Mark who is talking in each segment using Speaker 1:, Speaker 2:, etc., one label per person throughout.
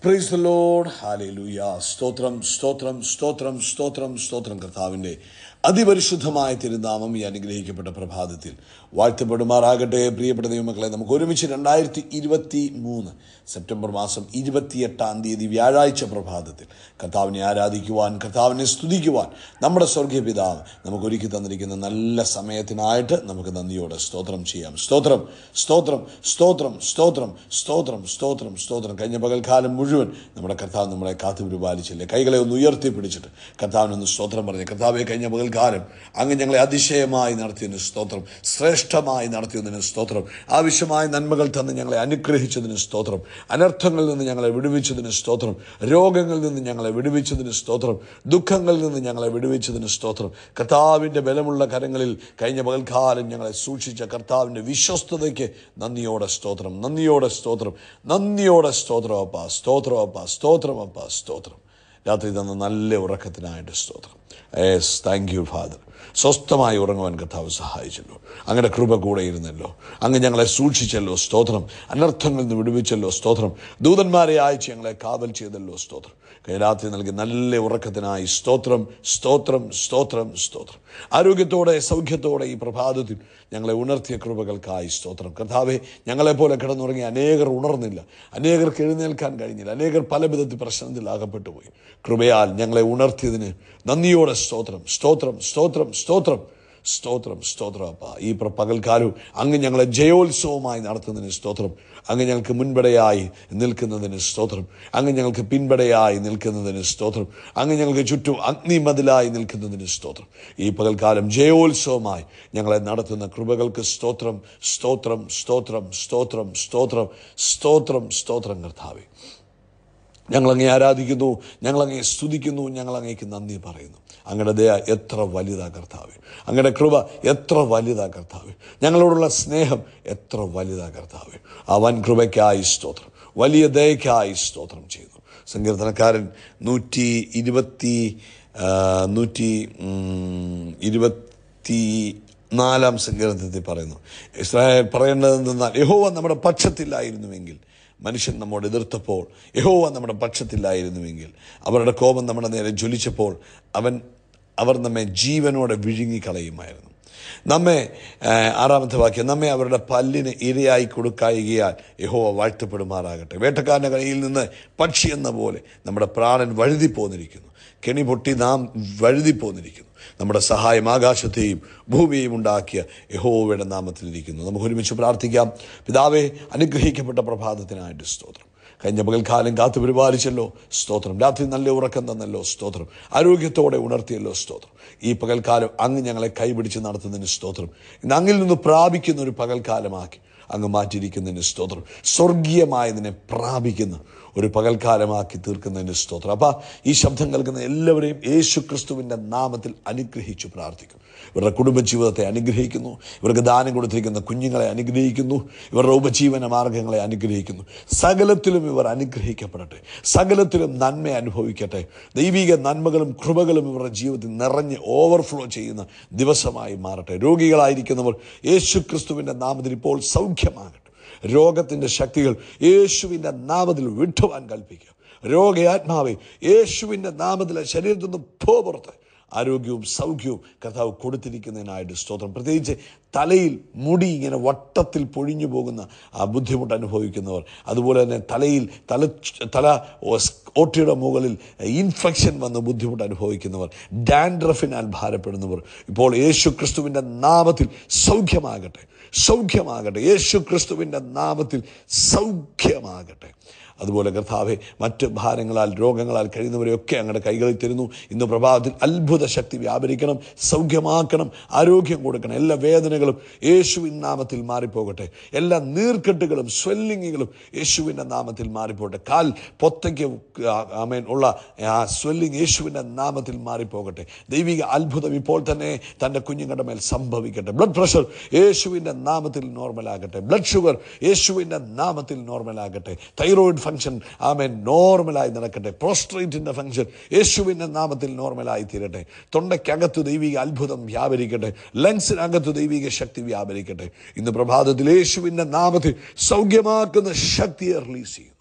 Speaker 1: praise the load ഹാലൂയ സ്തോത്രം സ്തോത്രം സ്തോത്രം സ്തോത്രം സ്തോത്രം കർത്താവിൻ്റെ അതിപരിശുദ്ധമായ തിരുനാമം ഈ അനുഗ്രഹിക്കപ്പെട്ട പ്രഭാതത്തിൽ വാഴ്ത്തപ്പെടുമാറാകട്ടെ പ്രിയപ്പെട്ട ദൈവമക്കളെ നമുക്ക് ഒരുമിച്ച് രണ്ടായിരത്തി ഇരുപത്തി മൂന്ന് സെപ്റ്റംബർ മാസം ഇരുപത്തിയെട്ടാം തീയതി വ്യാഴാഴ്ച പ്രഭാതത്തിൽ കർത്താവിനെ ആരാധിക്കുവാൻ കർത്താവിനെ സ്തുതിക്കുവാൻ നമ്മുടെ സ്വർഗീയ പിതാവ് നമുക്ക് ഒരുക്കി തന്നിരിക്കുന്ന നല്ല സമയത്തിനായിട്ട് നമുക്ക് നന്ദിയോടെ സ്തോത്രം ചെയ്യാം സ്തോത്രം സ്തോത്രം സ്തോത്രം സ്തോത്രം സ്തോത്രം സ്തോത്രം സ്തോത്രം കഴിഞ്ഞ പകൽക്കാലം മുഴുവൻ നമ്മുടെ കർത്താവ് നമ്മളെ കാത്തു പരിപാലിച്ചില്ലേ കൈകളെ ഒന്ന് ഉയർത്തി പിടിച്ചിട്ട് കർത്താവിനൊന്ന് സ്തോത്രം പറഞ്ഞു കർത്താവെ കഴിഞ്ഞ പകൽക്കാലം അങ്ങ് ഞങ്ങളെ അതിശയമായി നടത്തിയതിന് സ്തോത്രം ശ്രേഷ്ഠമായി നടത്തിയതിന് സ്തോത്രം ആവശ്യമായ നന്മകൾ തന്ന് ഞങ്ങളെ അനുഗ്രഹിച്ചതിന് സ്തോത്രം അനർത്ഥങ്ങളിൽ നിന്ന് ഞങ്ങളെ വിടുവിച്ചതിന് സ്തോത്രം രോഗങ്ങളിൽ നിന്ന് ഞങ്ങളെ വിടുവിച്ചതിന് സ്തോത്രം ദുഃഖങ്ങളിൽ നിന്ന് ഞങ്ങളെ വിടുവിച്ചതിന് സ്തോത്രം കർത്താവിൻ്റെ ബലമുള്ള കരങ്ങളിൽ കഴിഞ്ഞ പകൽക്കാലം ഞങ്ങളെ സൂക്ഷിച്ച കർത്താവിൻ്റെ വിശ്വസ്തതയ്ക്ക് നന്ദിയോടെ സ്തോത്രം നന്ദിയോടെ സ്തോത്രം നന്ദിയോടെ സ്തോത്രം അപ്പ സ്തോത്രം അപ്പ സ്തോത്രം അപ്പ സ്തോത്രം രാത്രി തന്ന നല്ല ഉറക്കത്തിനായിട്ട് സ്തോത്രം ഏസ് താങ്ക് യു ഫാദർ സ്വസ്ഥമായി ഉറങ്ങുവാൻ കർത്താവ് സഹായിച്ചല്ലോ അങ്ങയുടെ കൃപ കൂടെ ഇരുന്നല്ലോ അങ്ങ് ഞങ്ങളെ സൂക്ഷിച്ചല്ലോ സ്തോത്രം അനർത്ഥങ്ങളിൽ നിന്ന് വിടുവിച്ചല്ലോ സ്തോത്രം ദൂതന്മാരെ അയച്ച് ഞങ്ങളെ കാവൽ ചെയ്തല്ലോ സ്തോത്രം രാത്രി നൽകി നല്ല ഉറക്കത്തിനായി സ്തോത്രം സ്തോത്രം സ്തോത്രം സ്തോത്രം ആരോഗ്യത്തോടെ സൗഖ്യത്തോടെ ഈ പ്രഭാതത്തിൽ ഞങ്ങളെ ഉണർത്തിയ കൃപകൾക്കായി സ്തോത്രം കർത്താവെ ഞങ്ങളെപ്പോലെ കിടന്നുറങ്ങി അനേകർ ഉണർന്നില്ല അനേകർക്ക് എഴുന്നേൽക്കാൻ കഴിഞ്ഞില്ല അനേകർ പല വിധത്തിൽ പ്രശ്നത്തിൽ അകപ്പെട്ടു പോയി കൃപയാൽ ഞങ്ങളെ ഉണർത്തിയതിന് നന്ദിയോടെ സ്തോത്രം സ്തോത്രം സ്തോത്രം സ്തോത്രം സ്തോത്രം സ്തോത്രം അപ്പ ഈ പ്ര- പകൽക്കാലവും അങ്ങ് ഞങ്ങളെ ജയോത്സവമായി നടത്തുന്നതിന് സ്തോത്രം അങ്ങ് ഞങ്ങൾക്ക് മുൻപടയായി നിൽക്കുന്നതിന് സ്തോത്രം അങ്ങ് ഞങ്ങൾക്ക് പിൻപടയായി നിൽക്കുന്നതിന് സ്തോത്രം അങ്ങ് ഞങ്ങൾക്ക് ചുറ്റും അഗ്നിമതിലായി നിൽക്കുന്നതിന് സ്തോത്രം ഈ പകൽക്കാലം ജയോത്സവമായി ഞങ്ങളെ നടത്തുന്ന കൃപകൾക്ക് സ്തോത്രം സ്തോത്രം സ്തോത്രം സ്തോത്രം സ്തോത്രം സ്തോത്രം സ്തോത്രം കർത്താവേ ഞങ്ങളങ്ങേ ആരാധിക്കുന്നു ഞങ്ങളങ്ങേ സ്തുതിക്കുന്നു ഞങ്ങളങ്ങേക്ക് നന്ദി പറയുന്നു അങ്ങയുടെ ദയ എത്ര വലുതാ കർത്താവ് അങ്ങയുടെ കൃപ എത്ര വലുതാ കർത്താവ് ഞങ്ങളോടുള്ള സ്നേഹം എത്ര വലുതാ കർത്താവ് ആ വൻ കൃപയ്ക്കായി സ്തോത്രം വലിയ ദയക്കായി സ്തോത്രം ചെയ്തു സങ്കീർത്തനക്കാരൻ നൂറ്റി ഇരുപത്തി ആ, നൂറ്റി ഉം, ഇരുപത്തി നാലാം സങ്കീർത്തനത്തിൽ പറയുന്നു ഇസ്രായേൽ പറയേണ്ടത് എന്തെന്നാൽ യഹോവ നമ്മുടെ പക്ഷത്തില്ലായിരുന്നുവെങ്കിൽ മനുഷ്യൻ നമ്മോട് എതിർത്തപ്പോൾ യഹോവ നമ്മുടെ പക്ഷത്തില്ലായിരുന്നുവെങ്കിൽ അവരുടെ കോപം നമ്മുടെ നേരെ ജ്വലിച്ചപ്പോൾ അവൻ അവർ നമ്മെ ജീവനോടെ വിഴുങ്ങിക്കളയുമായിരുന്നു നമ്മെ ആ, ആറാമത്തെ വാക്യം നമ്മെ അവരുടെ പല്ലിന് ഇരയായി കൊടുക്കായികയാൽ യഹോവ വാഴ്ത്തപ്പെടുമാറാകട്ടെ വേട്ടക്കാരൻ്റെ കയ്യിൽ നിന്ന് പക്ഷി എന്ന പോലെ നമ്മുടെ പ്രാണൻ വഴുതി പോന്നിരിക്കുന്നു കെണി പൊട്ടി നാം വഴുതി പോന്നിരിക്കുന്നു നമ്മുടെ സഹായം ആകാശത്തെയും ഭൂമിയെയും ഉണ്ടാക്കിയ യഹോവയുടെ നാമത്തിലിരിക്കുന്നു നമുക്ക് ഒരുമിച്ച് പ്രാർത്ഥിക്കാം പിതാവെ അനുഗ്രഹിക്കപ്പെട്ട പ്രഭാതത്തിനായിട്ട് സ്തോത്രം കഴിഞ്ഞ പകൽക്കാലം കാത്തു പരിപാലിച്ചല്ലോ സ്തോത്രം രാത്രി നല്ല ഉറക്കം തന്നല്ലോ സ്തോത്രം ആരോഗ്യത്തോടെ ഉണർത്തിയല്ലോ സ്തോത്രം ഈ പകൽക്കാലം അങ്ങ് ഞങ്ങളെ കൈപിടിച്ച് നടത്തുന്നതിന് സ്തോത്രം ഇന്ന് അങ്ങിൽ നിന്ന് പ്രാപിക്കുന്ന ഒരു പകൽക്കാലമാക്കി അങ്ങ് മാറ്റിയിരിക്കുന്നതിന് സ്തോത്രം സ്വർഗീയമായതിനെ പ്രാപിക്കുന്ന ഒരു പകൽക്കാലമാക്കി തീർക്കുന്നതിന് സ്തോത്രം അപ്പം ഈ ശബ്ദം കേൾക്കുന്ന എല്ലാവരെയും യേശു ക്രിസ്തുവിൻ്റെ നാമത്തിൽ അനുഗ്രഹിച്ചു പ്രാർത്ഥിക്കും ഇവരുടെ കുടുംബജീവിതത്തെ അനുഗ്രഹിക്കുന്നു ഇവർക്ക് ദാനം കൊടുത്തിരിക്കുന്ന കുഞ്ഞുങ്ങളെ അനുഗ്രഹിക്കുന്നു ഇവരുടെ ഉപജീവന മാർഗങ്ങളെ അനുഗ്രഹിക്കുന്നു സകലത്തിലും ഇവർ അനുഗ്രഹിക്കപ്പെടട്ടെ സകലത്തിലും നന്മ അനുഭവിക്കട്ടെ ദൈവിക നന്മകളും കൃപകളും ഇവരുടെ ജീവിതത്തിൽ നിറഞ്ഞ് ഓവർഫ്ലോ ചെയ്യുന്ന ദിവസമായി മാറട്ടെ രോഗികളായിരിക്കുന്നവർ യേശു ക്രിസ്തുവിൻ്റെ നാമത്തിൽ ഇപ്പോൾ സൗഖ്യമാകട്ടെ രോഗത്തിൻ്റെ ശക്തികൾ യേശുവിൻ്റെ നാമത്തിൽ വിട്ടുവാൻ കൽപ്പിക്കുക രോഗയാത്മാവെ യേശുവിൻ്റെ നാമത്തിൽ ശരീരത്തിൽ നിന്ന് പോ പുറത്ത് ആരോഗ്യവും സൗഖ്യവും കർത്താവ് കൊടുത്തിരിക്കുന്നതിനായിട്ട് സ്തോത്രം പ്രത്യേകിച്ച് തലയിൽ മുടി ഇങ്ങനെ വട്ടത്തിൽ പൊഴിഞ്ഞു പോകുന്ന ആ ബുദ്ധിമുട്ട് അനുഭവിക്കുന്നവർ അതുപോലെ തന്നെ തലയിൽ തല തല ഓസ്- ഓട്ടിയുടെ മുകളിൽ ഇൻഫെക്ഷൻ വന്ന് ബുദ്ധിമുട്ട് അനുഭവിക്കുന്നവർ ഡാൻഡ്രഫിനാൽ ഭാരപ്പെടുന്നവർ ഇപ്പോൾ യേശു ക്രിസ്തുവിൻ്റെ നാമത്തിൽ സൗഖ്യമാകട്ടെ സൗഖ്യമാകട്ടെ യേശു ക്രിസ്തുവിൻ്റെ നാമത്തിൽ സൗഖ്യമാകട്ടെ അതുപോലെ കർത്താവെ മറ്റ് ഭാരങ്ങളാൽ രോഗങ്ങളാൽ കഴിയുന്നവരെയൊക്കെ അങ്ങയുടെ കൈകളിൽ തരുന്നു ഇന്ന് പ്രഭാതത്തിൽ അത്ഭുത ശക്തി വ്യാപരിക്കണം സൗഖ്യമാക്കണം ആരോഗ്യം കൊടുക്കണം എല്ലാ വേദനകളും യേശുവിൻ നാമത്തിൽ മാറിപ്പോകട്ടെ എല്ലാ നീർക്കെട്ടുകളും സ്വെല്ലിങ്ങുകളും യേശുവിൻ്റെ നാമത്തിൽ മാറിപ്പോകട്ടെ കാൽ പൊത്തയ്ക്ക് ആമേൻ ഉള്ള ആ സ്വെല്ലിങ് യേശുവിൻ്റെ നാമത്തിൽ മാറിപ്പോകട്ടെ ദൈവിക അത്ഭുതം ഇപ്പോൾ തന്നെ തൻ്റെ കുഞ്ഞുങ്ങളുടെ മേൽ സംഭവിക്കട്ടെ ബ്ലഡ് പ്രഷർ യേശുവിൻ്റെ നാമത്തിൽ നോർമലാകട്ടെ ബ്ലഡ് ഷുഗർ യേശുവിൻ്റെ നാമത്തിൽ നോർമലാകട്ടെ തൈറോയിഡ് ഫംഗ്ഷൻ ആമേൻ നോർമലായി നടക്കട്ടെ പ്രോസ്ട്രേറ്റിൻ്റെ ഫംഗ്ഷൻ യേശുവിൻ്റെ നാമത്തിൽ നോർമലായി തീരട്ടെ തൊണ്ടയ്ക്കകത്ത് ദൈവിക അത്ഭുതം വ്യാപരിക്കട്ടെ ലങ്സിനകത്ത് ദൈവിക ശക്തി വ്യാപരിക്കട്ടെ ഇന്ന് പ്രഭാതത്തിൽ യേശുവിൻ്റെ നാമത്തിൽ സൗഖ്യമാക്കുന്ന ശക്തിയെ റിലീസ് ചെയ്യുന്നു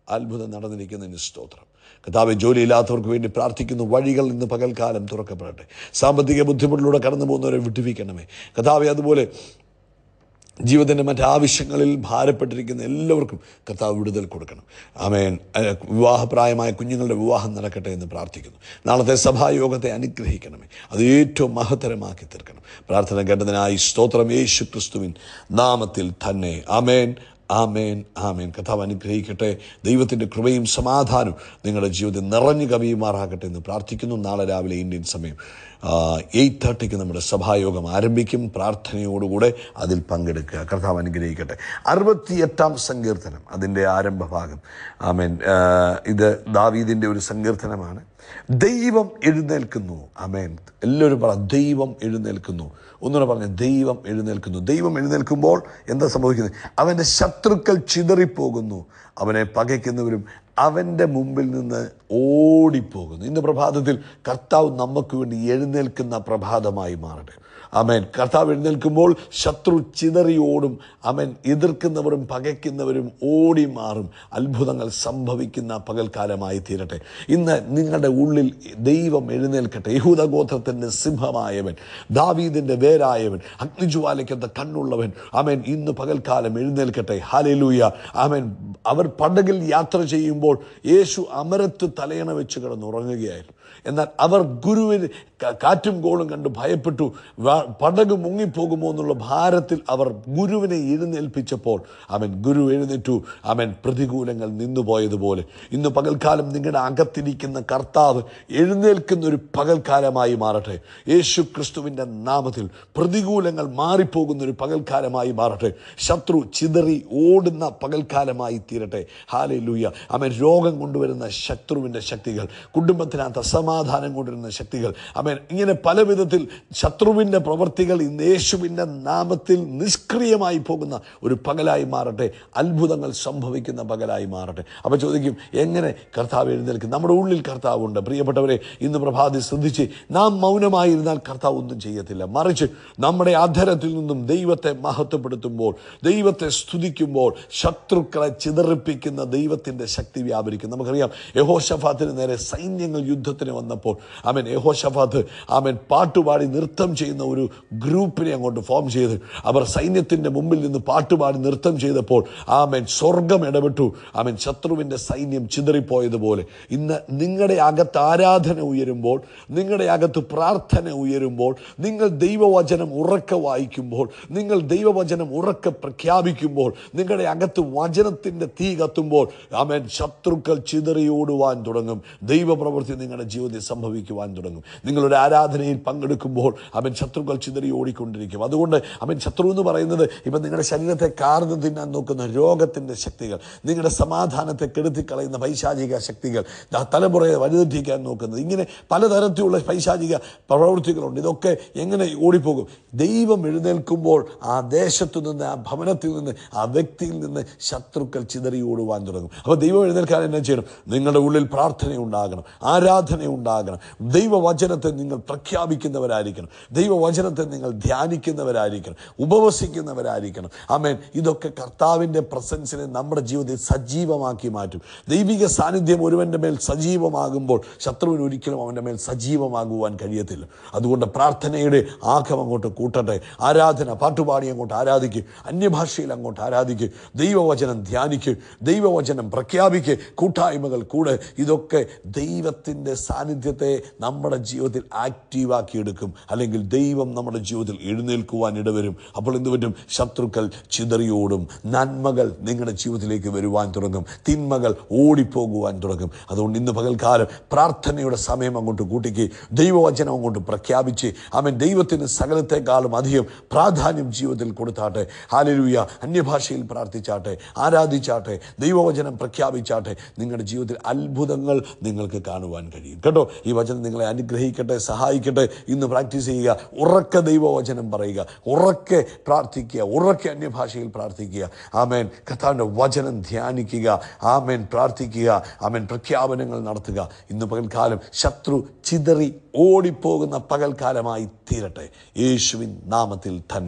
Speaker 1: അത്ഭുതം നടന്നിരിക്കുന്നതിന് സ്തോത്രം കഥാവ് ജോലിയില്ലാത്തവർക്ക് വേണ്ടി പ്രാർത്ഥിക്കുന്നു വഴികൾ ഇന്ന് പകൽക്കാലം തുറക്കപ്പെടട്ടെ സാമ്പത്തിക ബുദ്ധിമുട്ടിലൂടെ കടന്നു പോകുന്നവരെ വിട്ടുവിക്കണമേ കഥാവെ അതുപോലെ ജീവിതത്തിൻ്റെ മറ്റാവശ്യങ്ങളിൽ ഭാരപ്പെട്ടിരിക്കുന്ന എല്ലാവർക്കും കർത്താവ് വിടുതൽ കൊടുക്കണം ആമേൻ അഹ് വിവാഹപ്രായമായ കുഞ്ഞുങ്ങളുടെ വിവാഹം നടക്കട്ടെ എന്ന് പ്രാർത്ഥിക്കുന്നു നാളത്തെ സഭായോഗത്തെ അനുഗ്രഹിക്കണമേ അത് ഏറ്റവും മഹത്തരമാക്കി തീർക്കണം പ്രാർത്ഥന കേട്ടതിനായി സ്തോത്രം യേശു ക്രിസ്തുവിൻ നാമത്തിൽ തന്നെ ആമേൻ ആമേൻ ആമേൻ കഥാവ് അനുഗ്രഹിക്കട്ടെ ദൈവത്തിൻ്റെ കൃപയും സമാധാനവും നിങ്ങളുടെ ജീവിതത്തിൽ നിറഞ്ഞു കവിയുമാറാകട്ടെ എന്ന് പ്രാർത്ഥിക്കുന്നു നാളെ രാവിലെ ഇന്ത്യൻ സമയം എയ്റ്റ് തേർട്ടിക്ക് നമ്മുടെ സഭായോഗം ആരംഭിക്കും പ്രാർത്ഥനയോടുകൂടെ അതിൽ പങ്കെടുക്കുക കർത്താവ് അനുഗ്രഹിക്കട്ടെ അറുപത്തിയെട്ടാം സങ്കീർത്തനം അതിൻ്റെ ആരംഭഭാഗം ആമേൻ ആ, ഇത് ദാവീദിൻ്റെ ഒരു സങ്കീർത്തനമാണ് ദൈവം എഴുന്നേൽക്കുന്നു ആമേൻ എല്ലാവരും പറ ദൈവം എഴുന്നേൽക്കുന്നു ഒന്നുകൂടെ പറഞ്ഞ ദൈവം എഴുന്നേൽക്കുന്നു ദൈവം എഴുന്നേൽക്കുമ്പോൾ എന്താ സംഭവിക്കുന്നത് അവൻ്റെ ശത്രുക്കൾ ചിതറിപ്പോകുന്നു അവനെ പകയ്ക്കുന്നവരും അവൻ്റെ മുമ്പിൽ നിന്ന് ഓടിപ്പോകുന്നു ഇന്ന് പ്രഭാതത്തിൽ കർത്താവ് നമുക്ക് വേണ്ടി എഴുന്നേൽക്കുന്ന പ്രഭാതമായി മാറട്ടെ അമേൻ കർത്താവ് എഴുന്നേൽക്കുമ്പോൾ ശത്രു ചിതറി ഓടും അവൻ എതിർക്കുന്നവരും പകയ്ക്കുന്നവരും ഓടി മാറും അത്ഭുതങ്ങൾ സംഭവിക്കുന്ന പകൽക്കാലമായി തീരട്ടെ ഇന്ന് നിങ്ങളുടെ ഉള്ളിൽ ദൈവം എഴുന്നേൽക്കട്ടെ യഹൂദ ഗോത്രത്തിൻ്റെ സിംഹമായവൻ ദാവീദിൻ്റെ വേരായവൻ അഗ്നിജ്വാലയ്ക്കത്ത കണ്ണുള്ളവൻ അവൻ ഇന്ന് പകൽക്കാലം എഴുന്നേൽക്കട്ടെ ഹാലലൂയ അവൻ അവർ പടകിൽ യാത്ര ചെയ്യുമ്പോൾ യേശു അമരത്ത് തലയണ വെച്ച് കിടന്നുറങ്ങുകയായിരുന്നു എന്നാൽ അവർ ഗുരുവിന് ക- കാറ്റും കോളും കണ്ട് ഭയപ്പെട്ടു വ- പടക് മുങ്ങിപ്പോകുമോ എന്നുള്ള ഭാരത്തിൽ അവർ ഗുരുവിനെ എഴുന്നേൽപ്പിച്ചപ്പോൾ അവൻ ഗുരു എഴുന്നേറ്റു അവൻ പ്രതികൂലങ്ങൾ നിന്നുപോയതുപോലെ ഇന്ന് പകൽക്കാലം നിങ്ങളുടെ അകത്തിരിക്കുന്ന കർത്താവ് എഴുന്നേൽക്കുന്ന ഒരു പകൽക്കാലമായി മാറട്ടെ യേശു ക്രിസ്തുവിൻ്റെ നാമത്തിൽ പ്രതികൂലങ്ങൾ മാറിപ്പോകുന്ന ഒരു പകൽക്കാലമായി മാറട്ടെ ശത്രു ചിതറി ഓടുന്ന പകൽക്കാലമായി തീരട്ടെ ഹാലെ ലൂയ അവൻ രോഗം കൊണ്ടുവരുന്ന ശത്രുവിൻ്റെ ശക്തികൾ കുടുംബത്തിനകത്ത് അസമാധാനം കൊണ്ടുവരുന്ന ശക്തികൾ അവൻ ഇങ്ങനെ പല വിധത്തിൽ ശത്രുവിൻ്റെ പ്രവർത്തികൾ ഇന്ന് യേശുവിൻ്റെ നാമത്തിൽ നിഷ്ക്രിയമായി പോകുന്ന ഒരു പകലായി മാറട്ടെ അത്ഭുതങ്ങൾ സംഭവിക്കുന്ന പകലായി മാറട്ടെ അപ്പോൾ ചോദിക്കും എങ്ങനെ കർത്താവ് എഴുന്നേൽക്കും നമ്മുടെ ഉള്ളിൽ കർത്താവുണ്ട് പ്രിയപ്പെട്ടവരെ ഇന്ന് പ്രഭാതി ശ്രദ്ധിച്ച് നാം മൗനമായിരുന്നാൽ കർത്താവ് ഒന്നും ചെയ്യത്തില്ല മറിച്ച് നമ്മുടെ അധരത്തിൽ നിന്നും ദൈവത്തെ മഹത്വപ്പെടുത്തുമ്പോൾ ദൈവത്തെ സ്തുതിക്കുമ്പോൾ ശത്രുക്കളെ ചിതറിപ്പിക്കുന്ന ദൈവത്തിൻ്റെ ശക്തി വ്യാപരിക്കും നമുക്കറിയാം യഹോഷഫാത്തിന് നേരെ സൈന്യങ്ങൾ യുദ്ധത്തിന് വന്നപ്പോൾ അവൻ യഹോഷഫാത്ത് അവൻ പാട്ടുപാടി നൃത്തം ചെയ്യുന്ന ഒരു ഗ്രൂപ്പിനെ അങ്ങോട്ട് ഫോം ചെയ്ത് അവർ സൈന്യത്തിൻ്റെ മുമ്പിൽ നിന്ന് പാട്ടുപാടി നൃത്തം ചെയ്തപ്പോൾ ആമൻ സ്വർഗം ഇടപെട്ടു അവൻ ശത്രുവിൻ്റെ സൈന്യം ചിതറിപ്പോയതുപോലെ ഇന്ന് നിങ്ങളുടെ അകത്ത് ആരാധന ഉയരുമ്പോൾ നിങ്ങളുടെ അകത്ത് പ്രാർത്ഥന ഉയരുമ്പോൾ നിങ്ങൾ ദൈവവചനം ഉറക്കെ വായിക്കുമ്പോൾ നിങ്ങൾ ദൈവവചനം ഉറക്കെ പ്രഖ്യാപിക്കുമ്പോൾ നിങ്ങളുടെ അകത്ത് വചനത്തിൻ്റെ തീ കത്തുമ്പോൾ അവൻ ശത്രുക്കൾ ചിതറിയോടുവാൻ തുടങ്ങും ദൈവപ്രവൃത്തി നിങ്ങളുടെ ജീവിതത്തിൽ സംഭവിക്കുവാൻ തുടങ്ങും നിങ്ങളുടെ ആരാധനയിൽ പങ്കെടുക്കുമ്പോൾ അവൻ ശത്രുക്കൾ ചിതറി ഓടിക്കൊണ്ടിരിക്കും അതുകൊണ്ട് അവൻ ശത്രു എന്ന് പറയുന്നത് ഇപ്പം നിങ്ങളുടെ ശരീരത്തെ കാർന്ന് തിന്നാൻ നോക്കുന്ന രോഗത്തിൻ്റെ ശക്തികൾ നിങ്ങളുടെ സമാധാനത്തെ കെടുത്തി കളയുന്ന പൈശാചിക ശക്തികൾ ദാ തലമുറയെ വഴിതെറ്റിക്കാൻ നോക്കുന്നത് ഇങ്ങനെ പലതരത്തിലുള്ള പൈശാചിക പ്രവൃത്തികളുണ്ട് ഇതൊക്കെ എങ്ങനെ ഓടിപ്പോകും ദൈവം എഴുന്നേൽക്കുമ്പോൾ ആ ദേശത്തു നിന്ന് ആ ഭവനത്തിൽ നിന്ന് ആ വ്യക്തിയിൽ നിന്ന് ശത്രുക്കൾ ചിതറി ഓടുവാൻ തുടങ്ങും അപ്പോൾ ദൈവം എഴുന്നേൽക്കാൻ എന്നാ ചെയ്യണം നിങ്ങളുടെ ഉള്ളിൽ പ്രാർത്ഥന ഉണ്ടാകണം ആരാധന ഉണ്ടാകണം ദൈവവചനത്തെ നിങ്ങൾ പ്രഖ്യാപിക്കുന്നവരായിരിക്കണം ദൈവവചനത്തെ നിങ്ങൾ ധ്യാനിക്കുന്നവരായിരിക്കണം ഉപവസിക്കുന്നവരായിരിക്കണം ആമേൻ ഇതൊക്കെ കർത്താവിൻ്റെ പ്രസൻസിനെ നമ്മുടെ ജീവിതത്തിൽ സജീവമാക്കി മാറ്റും ദൈവിക സാന്നിധ്യം ഒരുവൻ്റെ മേൽ സജീവമാകുമ്പോൾ ശത്രുവിന് ഒരിക്കലും അവൻ്റെ മേൽ സജീവമാകുവാൻ കഴിയത്തില്ല അതുകൊണ്ട് പ്രാർത്ഥനയുടെ ആക്കം അങ്ങോട്ട് കൂട്ടട്ടെ ആരാധന പാട്ടുപാടി അങ്ങോട്ട് ആരാധിക്കും അന്യഭാഷയിൽ അങ്ങോട്ട് ആരാധിക്കും ദൈവവചനം ധ്യാനിക്കും ദൈവവചനം പ്രഖ്യാപിക്കുക കൂട്ടായ്മകൾ കൂടെ ഇതൊക്കെ ദൈവത്തിൻ്റെ സാന്നിധ്യത്തെ നമ്മുടെ ജീവിതത്തിൽ ആക്റ്റീവാക്കി എടുക്കും അല്ലെങ്കിൽ ദൈവം നമ്മുടെ ജീവിതത്തിൽ എഴുന്നേൽക്കുവാൻ ഇടവരും അപ്പോൾ എന്ത് പറ്റും ശത്രുക്കൾ ചിതറിയോടും നന്മകൾ നിങ്ങളുടെ ജീവിതത്തിലേക്ക് വരുവാൻ തുടങ്ങും തിന്മകൾ ഓടിപ്പോകുവാൻ തുടങ്ങും അതുകൊണ്ട് ഇന്ന് പകൽക്കാലം പ്രാർത്ഥനയുടെ സമയം അങ്ങോട്ട് കൂട്ടിക്ക് ദൈവവചനം അങ്ങോട്ട് പ്രഖ്യാപിച്ച് അവൻ ദൈവത്തിന് സകലത്തെക്കാളും അധികം പ്രാധാന്യം ജീവിതത്തിൽ കൊടുത്താട്ടെ ഹാലലൂയ അന്യഭാഷയിൽ പ്രാർത്ഥിച്ചാട്ടെ ആരാധിച്ചാട്ടെ ദൈവവചനം പ്രഖ്യാപിച്ചാട്ടെ നിങ്ങളുടെ ജീവിതത്തിൽ അത്ഭുതങ്ങൾ നിങ്ങൾക്ക് കാണുവാൻ കഴിയും കേട്ടോ ഈ വചനം നിങ്ങളെ അനുഗ്രഹിക്കട്ടെ സഹായിക്കട്ടെ ഇന്ന് പ്രാക്ടീസ് ചെയ്യുക ഉറക്കെ ദൈവവചനം പറയുക ഉറക്കെ പ്രാർത്ഥിക്കുക ഉറക്കെ അന്യഭാഷയിൽ പ്രാർത്ഥിക്കുക ആമേൻ കഥാവിൻ്റെ വചനം ധ്യാനിക്കുക ആമേൻ പ്രാർത്ഥിക്കുക ആമേൻ പ്രഖ്യാപനങ്ങൾ നടത്തുക ഇന്ന് പകൽക്കാലം ശത്രു ചിതറി ഓടിപ്പോകുന്ന പകൽക്കാലമായി തീരട്ടെ യേശുവിൻ നാമത്തിൽ തന്നെ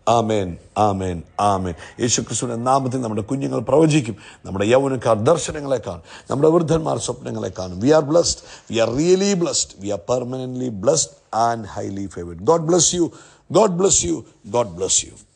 Speaker 1: ആമേൻ ആമേൻ ആമേൻ യേശു ക്രിസ്തുവിന്റെ നാമത്തിൽ നമ്മുടെ കുഞ്ഞുങ്ങൾ പ്രവചിക്കും നമ്മുടെ യൗവനക്കാർ ദർശനങ്ങളെ കാണും നമ്മുടെ വൃദ്ധന്മാർ സ്വപ്നങ്ങളെ കാണും we are blessed we are really blessed we are permanently blessed and highly favoured God bless you God bless you God bless U